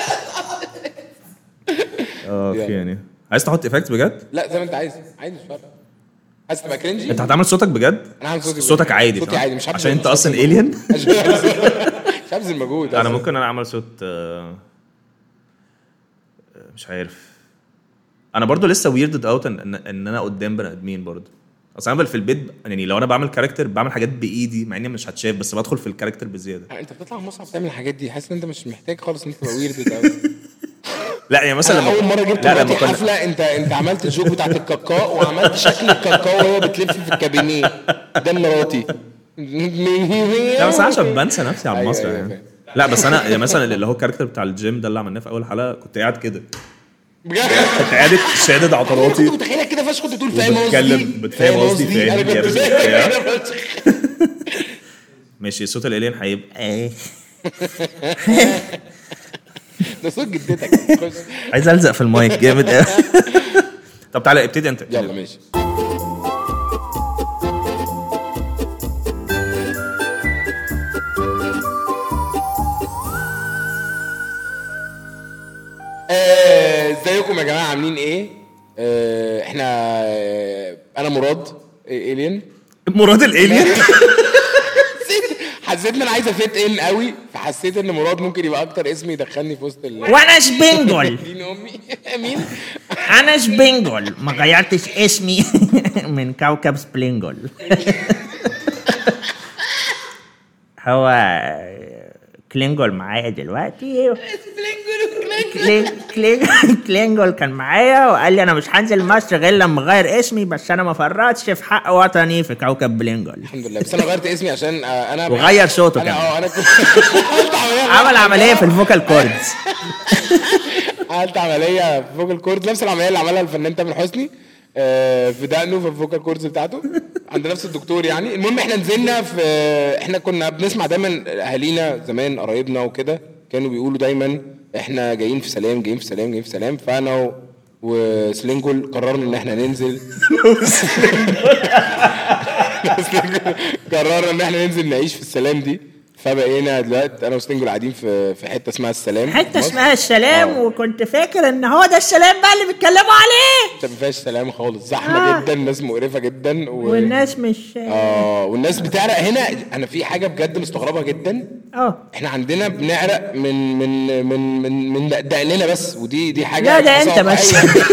اه اوكي يعني عايز تحط افكتس بجد؟ لا زي ما انت عايز عادي مش فارقه عايز تبقى كرنجي انت هتعمل صوتك بجد؟ انا هعمل صوتي صوتك عادي صوتي فاهم؟ عادي مش هبذل- عشان انت مش اصلا هبذل الين مش هبذل مجهود انا أصلاً. ممكن انا اعمل صوت آه، مش عارف انا برضو لسه ويردد اوت ان ان إن انا قدام بني ادمين برضو اصل انا في البيت يعني لو انا بعمل كاركتر بعمل حاجات بايدي مع اني مش هتشاف بس بدخل في الكاركتر بزياده انت بتطلع مصعب تعمل الحاجات دي حاسس ان انت مش محتاج خالص ان انت تبقى ويرد قوي لا يعني مثلا انا لما اول مره جبت لا مراتي لما كنا حفله انت انت عملت الجوك بتاعت الكاكاو وعملت شكل الكاكاو وهي بتلف في الكابينيه ده مراتي لا بس انا عشان بنسى نفسي على أيوة، المسرح أيوة، يعني فاهم. لا بس انا يعني مثلا اللي هو الكاركتر بتاع الجيم ده اللي عملناه في اول حلقه كنت قاعد كده بجد كنت قاعد شادد كنت عضلاتي متخيلك كده فشخ كنت بتقول فاهم قصدي وبتكلم- بتفهم قصدي، فاهم انا يا كنت ابني، فاهم بتاع. كده فشخ. ماشي صوت الالين هيبقى ايه ده صوت جدتك خش. عايز الزق في المايك جامد قوي طب تعالى ابتدي انت ابتدي يلا ماشي آه، ازيكم يا جماعه عاملين ايه؟ آه، احنا آه، انا مراد الين مراد الالين حسيت حسيت ان انا عايز افيت ان قوي فحسيت ان مراد ممكن يبقى اكتر اسم يدخلني في وسط ال وانا شبنجل مين امي مين انا شبنجل ما غيرتش اسمي من كوكب سبلينجل هو كلينجول معايا دلوقتي كلين كلين كلينجول كان معايا وقال لي انا مش هنزل مصر غير لما اغير اسمي بس انا ما فرطش في حق وطني في كوكب بلينجول الحمد لله بس انا غيرت اسمي عشان آه، انا وغير صوته انا كمان اه انا كنت عملت عمليه عمل عمليه في الفوكال كوردز عملت عمليه في فوكال كورد نفس العمليه اللي عملها الفنان تامر حسني آه، في دقنه في الفوكال كوردز بتاعته عند نفس الدكتور يعني المهم احنا نزلنا في احنا كنا بنسمع دايما اهالينا زمان قرايبنا وكده كانوا بيقولوا دايما احنا جايين في سلام جايين في سلام جايين في سلام فانا و- وسلينجول قررنا ان احنا ننزل سلينجول قررنا ان احنا ننزل نعيش في السلام دي فبقينا دلوقتي انا وسلينجول قاعدين في في حته اسمها السلام في حته مصر. اسمها السلام آه. وكنت فاكر ان هو ده السلام بقى اللي بيتكلموا عليه ما فيهاش سلام خالص زحمه آه. جدا ناس مقرفه جدا و... والناس مش اه والناس بتعرق هنا انا في حاجه بجد مستغربها جدا اه احنا عندنا بنعرق من من من من من دقننا بس ودي دي حاجه لا، ده بحسها أنت بس. واقعية.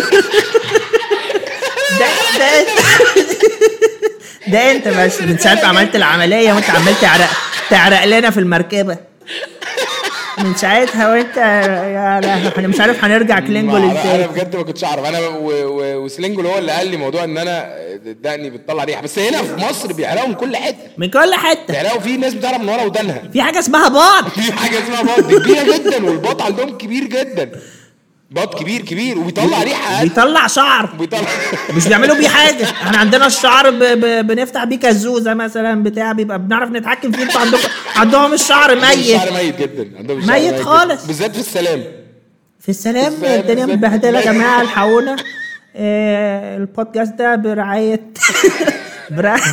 ده ده ده انت بس من ساعه ما عملت العمليه وانت عمال تعرق تعرق لنا في المركبه من ساعتها وانت يا لا احنا مش عارف هنرجع كلينجول ما أعرف- انا ازاي بجد ما كنتش اعرف انا و- و- وسلينجول هو اللي قال لي موضوع ان انا دقني بتطلع ريحه بس هنا في مصر بيعرقوا من كل حته من كل حته بيعرقوا في ناس بتعرق من ورا ودانها في حاجه اسمها بعض في حاجه اسمها بط دي كبيره جدا والبط عندهم كبير جدا بط كبير كبير وبيطلع ريحه بيطلع شعر بيطلع مش بيعملوا بيه حاجه احنا عندنا الشعر ب... ب... بنفتح بيه كزوزه مثلا بتاع بيبقى بنعرف نتحكم فيه انتوا عندكم عندهم الشعر ميت الشعر ميت جدا عندهم الشعر ميت جداً. خالص. بالذات في السلام في السلام السلام، الدنيا السلام. مبهدله يا جماعه الحقونا آه البودكاست ده برعايه برعايه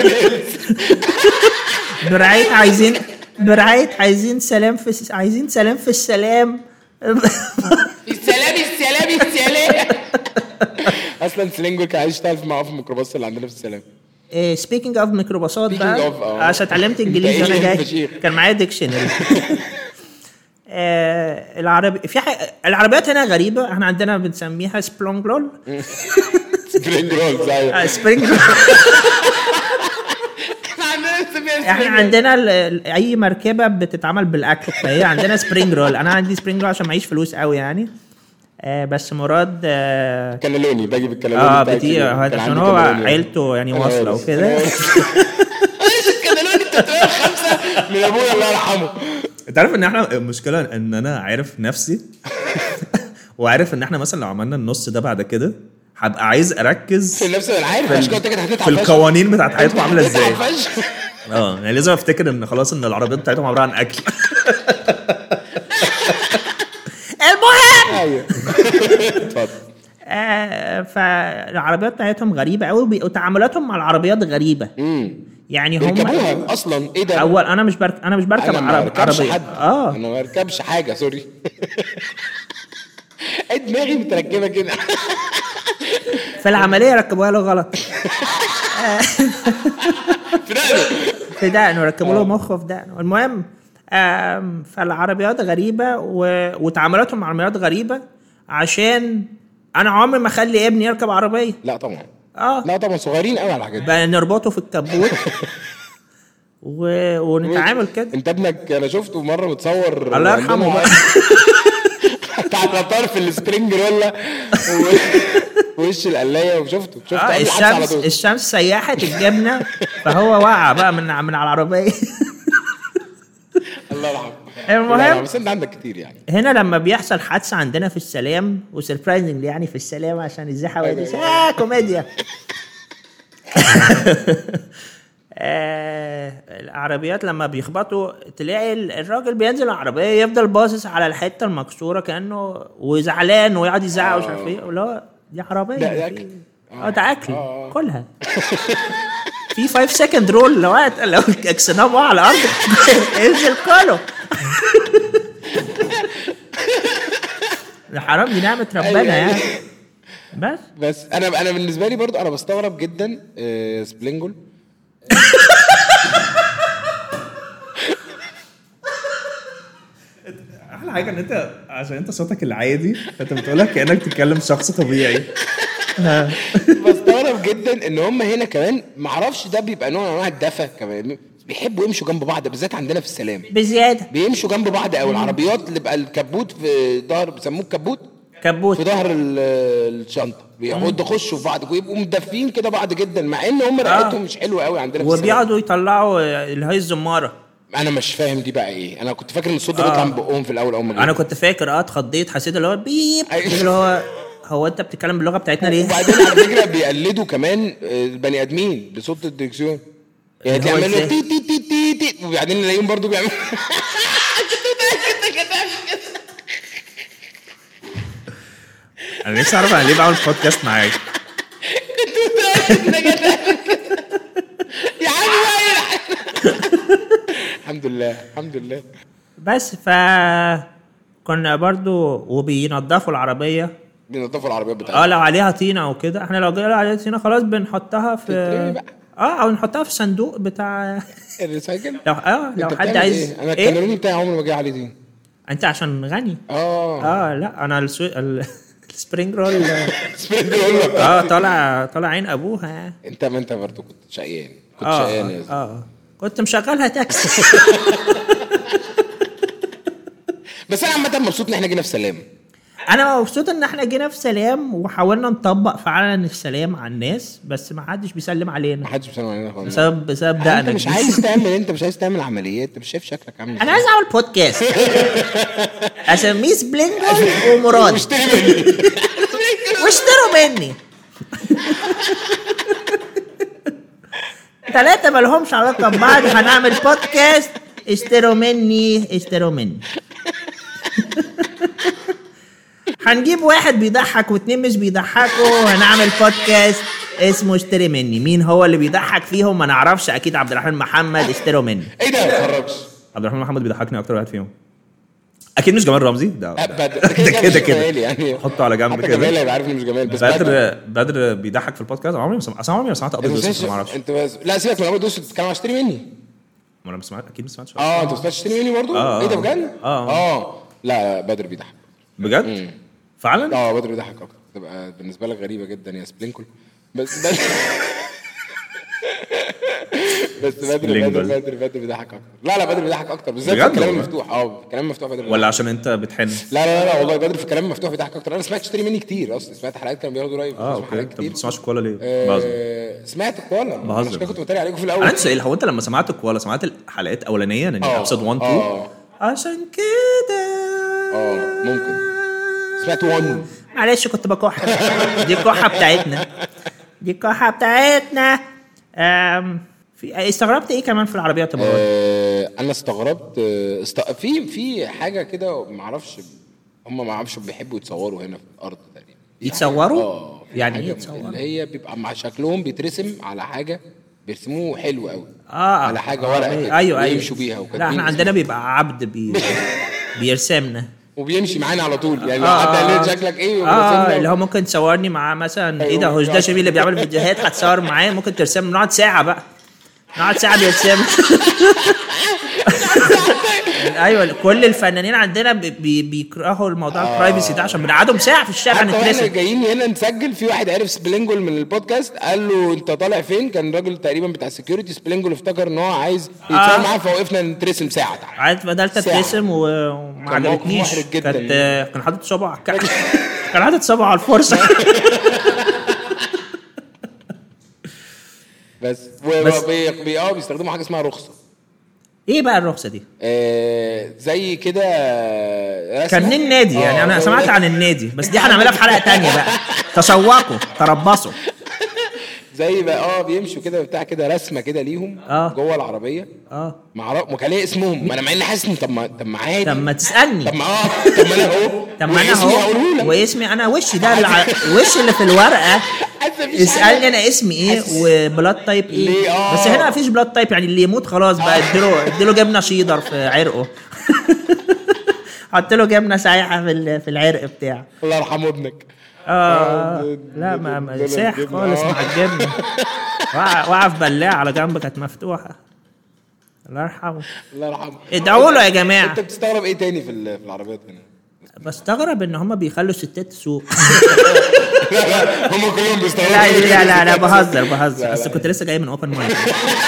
برعايه عايزين برعايه عايزين سلام في الس- عايزين سلام في السلام السلام السلام السلام اصلا سلينجول كان عايز يشتغل في موقف الميكروباص اللي عندنا في السلام سبيكينج اوف ميكروباصات Speaking بقى of، آه. عشان اتعلمت انجليزي أنت وانا إيه جاي فشيخ. كان معايا ديكشنري آه العربي في حاجة العربيات هنا غريبه احنا عندنا بنسميها سبلونج رول سبرينج رولز ايوه آه سبرينج رول احنا عندنا ال- ال- اي مركبه بتتعمل بالاكل فهي عندنا سبرينج رول انا عندي سبرينج رول عشان معيش فلوس قوي يعني آه بس مراد اه, كانالوني باجي بالكانالوني آه بتاعي بتي كده. هذا كان عشان عندي هو كانالوني. عيلته يعني أنا واصله وارث. وكده أنا وارث. الكانالوني انت بتقول خمسه من ابويا الله يرحمه انت عارف ان احنا المشكله ان انا عارف نفسي وعارف ان احنا مثلا لو عملنا النص ده بعد كده هبقى عايز اركز في نفس انا عارف في, عشان كده قلت لك ال- هتتعب في فشخ. القوانين بتاعت حياتهم عامله ازاي هتتعب فشخ. اه يعني لازم افتكر ان خلاص ان العربيات بتاعتهم عباره عن اكل المهم ايوه اتفضل آه فالعربيات بتاعتهم غريبه قوي وتعاملاتهم مع العربيات غريبه امم يعني هم بيركبوها اصلا ايه ده اول انا مش برك... انا مش بركب انا ما عرب... بركبش عربيه حد اه انا ما بركبش حاجه سوري ايه دماغي متركبه كده في العمليه ركبوها له غلط في دقنه في دقنه ركبوا آه. له مخه في دقنه المهم آم، فالعربيات غريبه و... وتعاملاتهم مع العربيات غريبه عشان انا عمري ما اخلي ابني يركب عربيه لا طبعا اه لا طبعا صغيرين قوي على الحاجات دي بقى نربطه في الكبوت و... ونتعامل كده انت ابنك انا شفته مره متصور الله يرحمه عندنا بقى. بتاع القطار في السبرينج رولا و- وش القلايه وشفته شفته اه قبل الحادثة على الشمس طول. الشمس سيحت الجبنه فهو وقع بقى من من على العربيه الله يرحمه المهم. لا، لا، بس انت عندك كتير يعني هنا لما بيحصل حادثه عندنا في السلام وسربرايزنج يعني في السلام عشان ازاي حوادث اه كوميديا آه العربيات لما بيخبطوا تلاقي ال- الراجل بينزل العربيه يفضل باصص على الحته المكسوره كانه وزعلان ويقعد يزعق ومش عارف ايه اللي هو دي عربيه ده- ده في- أكل. اه ده اكل آه. كلها في 5 سكند رول لو وقت لو اكسناه وقع على الارض انزل كله ده حرام دي نعمه ربنا أيوة، أيوة. يعني بس بس انا انا بالنسبه لي برضو انا بستغرب جدا آه، سبلينجول احلى حاجه ان انت عشان انت صوتك العادي فانت بتقولها كانك بتتكلم شخص طبيعي بستغرب جدا ان هم هنا كمان ما اعرفش ده بيبقى نوع من انواع الدفى كمان بيحبوا يمشوا جنب بعض بالذات عندنا في السلام بزياده بيمشوا جنب بعض قوي العربيات اللي بقى الكبوت في ظهر بيسموه الكبوت كبوت في ظهر ال- الشنطه بيقعدوا يخشوا في بعض ويبقوا مدفين كده بعض جدا مع ان هم ريحتهم مش حلوه قوي عندنا في السلام وبيقعدوا يطلعوا اللي هي الزماره انا مش فاهم دي بقى ايه انا كنت فاكر ان الصوت ده آه. بيطلع من بقهم في الاول اول ما انا جيت. كنت فاكر اه اتخضيت حسيت اللي هو بيب أيوة. اللي هو هو انت بتتكلم باللغه بتاعتنا ليه؟ وبعدين على فكره بيقلدوا كمان آه، البني ادمين بصوت الدركسيون يعني اللي هو تعمل له إزاي؟ تي تي تي تي تي وبعدين نلاقيهم برضو بيعملوا انا نفسي اعرف انا ليه بعمل بودكاست معاك يا عم بقى الحمد لله الحمد لله بس ف كنا برضو وبينضفوا العربيه بينضفوا العربيات بتاعتهم اه لو عليها طينه او كده احنا لو جاي عليها طينه خلاص بنحطها تترمي في بقى. اه او نحطها في صندوق بتاع الريسايكل لو اه لو انت حد بتعمل عايز ايه؟ انا ايه الكانوني بتاعي عمري ما جه عليه دي انت عشان غني اه اه لا انا السو... ال... السبرينج رول سبرينج رول اه طالع طالع عين ابوها يعني انت ما انت برضه كنت شقيان كنت اه شقيان يا اه, زلمة. آه. كنت مشغلها تاكسي بس انا عامه مبسوط ان احنا جينا في سلام انا مبسوط ان احنا جينا في سلام وحاولنا نطبق فعلا السلام على الناس بس ما حدش بيسلم ما علينا حدش بيسلم علينا خالص بسبب بسبب انت دقنك مش دي. عايز تعمل انت مش عايز تعمل عمليات انت مش شايف شكلك عامل انا عايز اعمل بودكاست اسميه سبلينجر ومراد اشتري مني واشتروا مني ثلاثة مالهمش علاقة ببعض هنعمل بودكاست اشتروا مني اشتروا مني هنجيب واحد بيضحك واتنين مش بيضحكوا وهنعمل بودكاست اسمه اشتري مني مين هو اللي بيضحك فيهم ما نعرفش اكيد عبد الرحمن محمد اشتروا مني ايه ده ما تتخرجش عبد الرحمن محمد بيضحكني اكتر واحد فيهم اكيد مش جمال رمزي ده ابدا ده كده مش كده جمال يعني حطه على جنب حتى كده. جمال هيبقى عارف انه مش جمال بس بدر بدر بدر بيضحك في البودكاست أنا عمري ما سمعت أصل أنا عمري ما سمعت انت ابيض ما واسود سمعتش- ما اعرفش انت بس... لا سيبك من ابيض واسود بتتكلم على اشتري مني ما انا ما سمعت اكيد ما سمعتش اه انت ما سمعتش اشتري مني برضه آه، ايه ده آه. بجد آه. اه لا بدر بيضحك بجد فعلا اه بدر بيضحك اكتر تبقى بالنسبه لك غريبه جدا يا سبلينكل بس بدر بس بدر بدر سبلينكل. بدر بدر بيضحك اكتر لا لا بدر بيضحك اكتر بالذات في بجد الكلام والله؟ المفتوح اه الكلام المفتوح بدر ولا عشان انت بتحن لا لا لا والله بدر في الكلام المفتوح بيضحك اكتر انا سمعت اشتري مني كتير اصلا سمعت حلقات كانوا بياخدوا رايي اه بسمع اوكي حلقات انت ما كتير بتسمعش كوالا ليه؟ بهزر آه، سمعت كوالا بهزر. عشان كده كنت بتريق عليكم في انا الاول عندي سؤال هو انت لما سمعت كوالا سمعت الحلقات الاولانيه يعني آه، ابسود 1 2 آه. عشان كده اه ممكن سمعت 1 معلش كنت بكح دي الكحة بتاعتنا دي الكحة بتاعتنا أم في استغربت ايه كمان في العربيات يا مراد؟ آه، انا استغربت آه، است... في في حاجه كده ما اعرفش هم ما اعرفش بيحبوا يتصوروا هنا في الارض تقريبا يتصوروا؟ اه في يعني حاجة ايه يتصوروا؟ اللي هي بيبقى مع شكلهم بيترسم على حاجه بيرسموه حلو قوي اه على حاجه ورقه كده ايوه ايوه ويمشوا بيها لا وكاتبين احنا اسمه. عندنا بيبقى عبد بي بيرسمنا وبيمشي معانا على طول يعني لو آه، حد قال آه. لي شكلك ايه اه وبيرسمنا اللي هو ممكن تصورني معاه مثلا ايه ده أيوة. هو ده شبيه اللي بيعمل فيديوهات هتصور معاه ممكن ترسم نقعد ساعه بقى نقعد ساعه بيرسم ايوه كل الفنانين عندنا بي- بي- بيكرهوا الموضوع البرايفسي ده عشان بنقعدهم ساعه في الشارع حتى واحنا نترسم جايين هنا نسجل في واحد عرف سبلينجول من البودكاست قال له انت طالع فين كان راجل تقريبا بتاع السكيورتي سبلينجول افتكر ان هو عايز يتصور آه. معاه فوقفنا نترسم ساعه تعالى عاد بدات ساعة. اترسم و- وما كان موقف عجبتنيش محرج جداً. كانت كان حاطط صبعه كان كان حاطط صبعه على الفرصه بس بس- وبي بي اه بيستخدموا حاجه اسمها رخصه ايه بقى الرخصه دي؟ آه زي كده رسمة. كان النادي يعني آه، انا زي- سمعت عن النادي بس دي هنعملها في حلقه تانية بقى تسوقوا تربصوا زي بقى اه بيمشوا كده بتاع كده رسمه كده ليهم آه. جوه العربيه اه مع ر- ما كان ليه اسمهم ما انا مع اني حاسس إن طب ما طب ما عادي طب ما تسالني طب ما اه طب ما انا اهو طب ما انا واسمي اهو هقوله لك واسمي انا وشي ده الع... وشي اللي في الورقه حاسس مفيش اسالني حاجة. انا اسمي ايه حاسس- وبلاد تايب ايه ليه؟ آه. بس هنا مفيش بلاد تايب يعني اللي يموت خلاص بقى اديله اديله جبنه شيدر في عرقه حط له جبنه سايحه في ال- في العرق بتاعه الله يرحمه ابنك اه لا ما ما دول ساح الجبنة. خالص آه. مع الجبنه وقع وقع في بلاعه على جنب كانت مفتوحه الله يرحمه الله يرحمه ادعوا له يا جماعه انت بتستغرب ايه تاني في ال- في العربيات هنا بستغرب ان هم بيخلوا الستات تسوق لا لا هم كلهم بيستغربوا لا لا لا لا بهزر لا، بهزر لا. بس كنت لسه جاي من اوبن مايك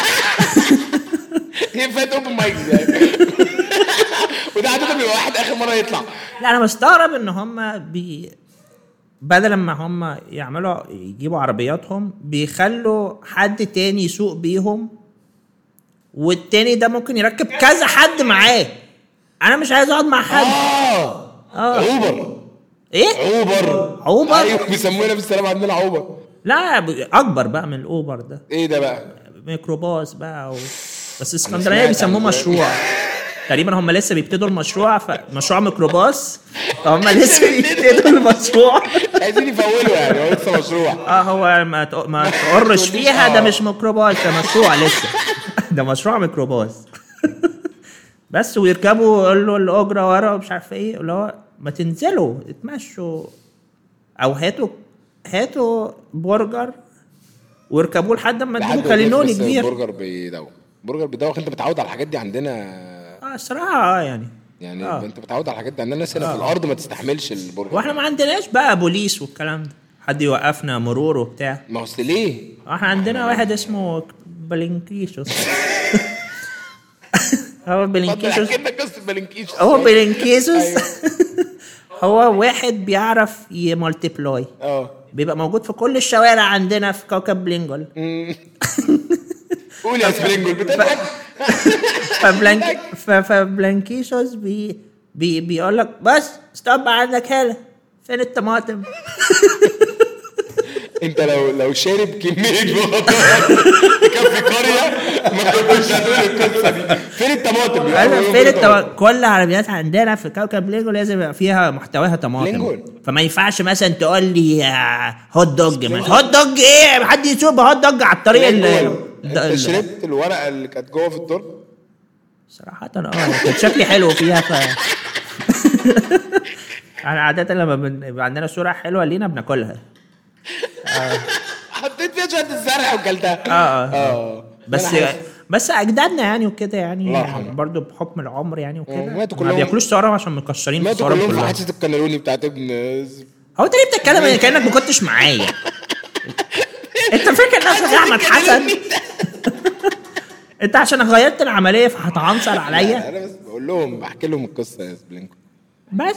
هي فات اوبن مايكس يعني وده عاده بيبقى واحد اخر مره يطلع لا انا مستغرب ان هم بي بدل ما هم يعملوا يجيبوا عربياتهم بيخلوا حد تاني يسوق بيهم والتاني ده ممكن يركب كذا حد معاه انا مش عايز اقعد مع حد اه اه عوبر ايه عوبر عوبر؟ ايوه بيسمونا بالسلام عندنا عوبر لا ب- اكبر بقى من الاوبر ده ايه ده بقى ميكروباص بقى و... بس سمعت اسكندريه عن بيسموه ده. مشروع تقريبا هم لسه بيبتدوا المشروع فمشروع ميكروباص فهم لسه بيبتدوا المشروع عايزين يفولوا يعني هو لسه مشروع اه هو ما تق- ما تقرش فيها ده مش ميكروباص ده مشروع لسه ده مشروع ميكروباص بس ويركبوا يقول له الاجره ورا ومش عارف ايه اللي هو ما تنزلوا اتمشوا او هاتوا هاتوا برجر واركبوه لحد ما لحد تجيبوا دلوقتي كالينولي بس كبير البرجر بيدوخ البرجر بيدوخ انت متعود على الحاجات دي عندنا اه الصراحه اه يعني يعني آه. انت متعود على الحاجات دي عندنا ناس هنا في الارض ما تستحملش البرجر واحنا ما عندناش بقى بوليس والكلام ده حد يوقفنا مرور وبتاع ما هو اصل ليه؟ احنا عندنا واحد اسمه بلينكيشوس هو اتفضل بلينكيشوس احكي لنا قصه بلنكيش هو بلينكيشوس أيوه. هو واحد بيعرف يمالتيبلاي اه بيبقى موجود في كل الشوارع عندنا في كوكب بلينجول قول يا سبرينجول بتضحك فبلانك ف- فبلانكيشوس بي بي بيقول لك بس ستوب عندك هنا فين الطماطم؟ انت لو لو شارب كميه بطاطا تكفي قريه ما كنتش هتقول القصه دي فين الطماطم؟ انا فين الطماطم؟ كل العربيات عندنا في كوكب ليجو لازم يبقى فيها محتواها طماطم لينجول. فما ينفعش مثلا تقول لي آه، هوت دوج مش هوت دوج ايه حد يسوق بهوت دوج على الطريق ال- انت ال- شربت الورقه اللي كانت جوه في الدرج؟ صراحة اه كان شكلي حلو فيها ف انا عادة لما بن- بيبقى عندنا صورة حلوة لينا بناكلها حطيت فيها شويه الزرع وكلتها اه اه اه بس أنا عارف. بس اجدادنا يعني وكده يعني الله يرحمه. برضه بحكم العمر يعني وكده ماتوا ما كلهم- بياكلوش صورة عشان مكشرين في ماتوا صورهم كلهم في كلهم حادثه الكنالوني بتاعت ابن هو انت ليه بتتكلم كانك ما كنتش معايا انت فاكر نفسك احمد حسن انت عشان غيرت العمليه فهتعنصر عليا انا بس بقول لهم بحكي لهم القصه يا سبلينكو بس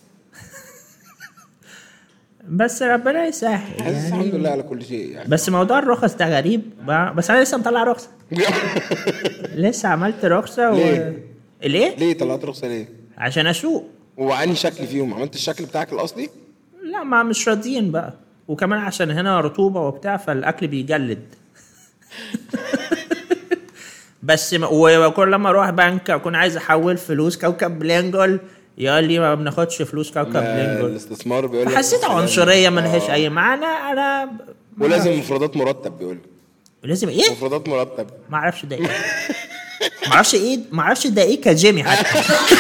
بس ربنا يسهل حاسس يعني الحمد لله على كل شيء يعني بس موضوع الرخص ده غريب ب- بس انا لسه مطلع رخصه لسه عملت رخصه و ليه؟ ليه؟ ليه طلعت رخصه ليه؟ عشان اسوق وانهي شكل فيهم؟ عملت الشكل بتاعك الاصلي؟ لا ما مش راضيين بقى وكمان عشان هنا رطوبه وبتاع فالاكل بيجلد بس م- وكل لما اروح بنك اكون عايز احول فلوس كوكب بلينجول يقول لي ما بناخدش فلوس كوكب ما بلينجول الاستثمار بيقول لك حسيت عنصريه ملهاش اي معنى انا ب- ولازم مفردات مرتب بيقول لك لازم ايه؟ مفردات مرتب ما اعرفش ده ايه ما اعرفش ايه ما اعرفش ده ايه كجيمي حتى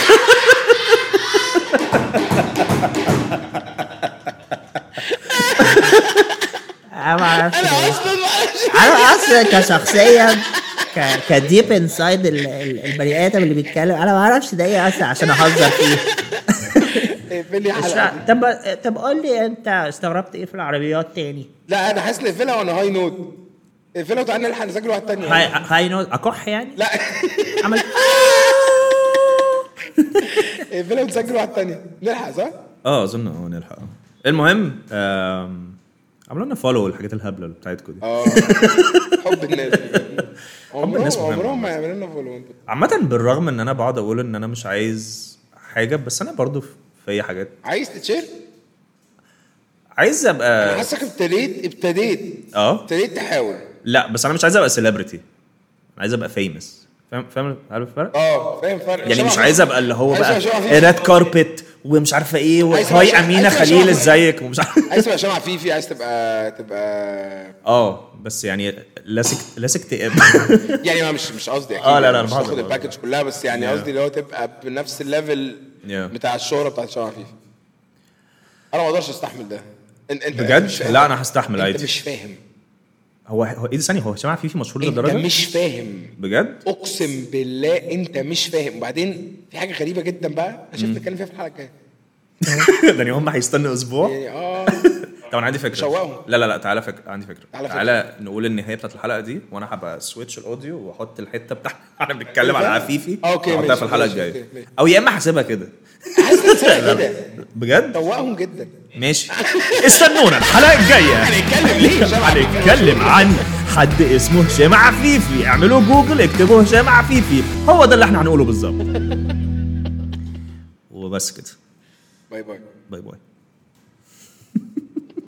انا ما اعرفش ده إيه. اصلا معلش انا اصلا كشخصيا ك كديب انسايد البني ادم اللي بيتكلم انا ما اعرفش ده ايه اصلا عشان اهزر فيه اقفل لي مش حلقه فا- طب طب قول لي انت استغربت ايه في العربيات تاني لا انا حاسس نقفلها وانا هاي نوت اقفلها وتعالى نلحق نسجل واحد تاني هاي هاي نوت اكح يعني لا عمل اقفلها وتسجل واحد تاني نلحق صح؟ اه اظن اه نلحق المهم آم، عملوا لنا فولو الحاجات الهبله اللي بتاعتكم دي اه حب الناس حب الناس عمرهم مهم. عمرهم ما يعملوا لنا فولو عامة بالرغم ان انا بقعد اقول ان انا مش عايز حاجة بس انا برضو في اي حاجات عايز تتشير؟ عايز ابقى حاسك ابتديت ابتديت اه ابتديت تحاول لا بس انا مش عايز ابقى سيلبرتي انا عايز ابقى فيمس فاهم فاهم عارف الفرق؟ اه فاهم فرق يعني مش عايز ابقى اللي هو عايز بقى أبقى شبه فيفي. ريد كاربت ومش عارفه ايه عايز وهاي أبقى- امينه عايز أبقى خليل شبه- ازيك ومش عارف عايز تبقى شمع فيفي عايز تبقى تبقى اه بس يعني لاسك لاسك اكتئاب يعني ما مش مش قصدي اكيد آه، لا، لا، مش أنا تاخد بهزر. الباكج كلها بس يعني Yeah. قصدي اللي هو تبقى بنفس الليفل Yeah. بتاع الشهره بتاعت شمع فيفي انا ما اقدرش استحمل ده انت انت بجد؟ مش فاهم. لا، أنا هستحمل انت عادي. مش فاهم هو هو ايه ده ثانيه هو سمع فيفي مشهور انت للدرجه مش فاهم بجد اقسم بالله انت مش فاهم وبعدين في حاجه غريبه جدا بقى انا شايف نتكلم فيها في الحلقه الجايه ده يعني هم هيستنوا اسبوع يعني اه طب انا عندي فكره شوقهم. لا لا لا تعالى فكره عندي فكره تعالى فكرة. تعالى نقول النهايه بتاعت الحلقه دي وانا هبقى سويتش الاوديو واحط الحته بتاع احنا بنتكلم على عفيفي آه، أوكي، واحطها ماشي، في الحلقه ماشي، الجايه أوكي، ماشي. او يا اما هسيبها كده حاسس إن كده بجد دوقهم جدا ماشي استنونا الحلقه الجايه هنتكلم ليه هشام عفيفي؟ هنتكلم عن حد اسمه هشام عفيفي اعملوا جوجل اكتبوا هشام عفيفي هو ده اللي احنا هنقوله بالظبط وبس كده باي باي باي باي